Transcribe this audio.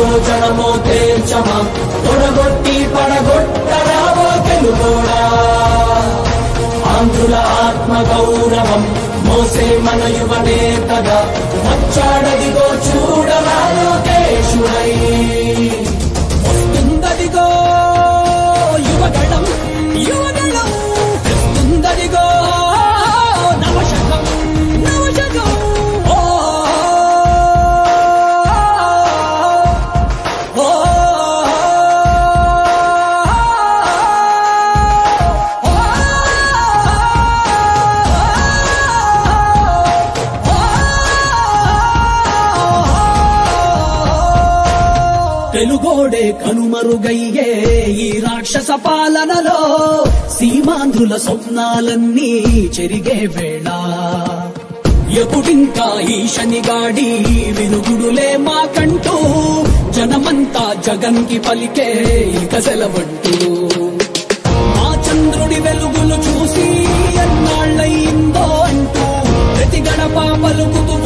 జనమో తేల్చమా తొడగొట్టి పడగొట్టరావో తెలుగోడా ఆంధ్రుల ఆత్మ గౌరవం మోసే మన యువ నేతగా వచ్చాడదిగో చూడరా లోకేశుడై వస్తుందదిగో యువగళం యువగళం వస్తుందదిగో నవశకం నవశకం ఓ ఓ తెలుగోడే కనుమరుగయ్యే ఈ రాక్షస పాలనలో సీమాంధ్రుల స్వప్నాలన్నీ చెరిగే వేళ ఎప్పుడింకా ఈ శనిగాడి విరుగుడులే మాకంటూ జనమంతా జగన్ కి పలికే ఇక సెలవంటూ మా చంద్రుడి వెలుగులు చూసి ఎన్నాళ్ళయిందో అంటూ ప్రతి గడప పలుకుతూ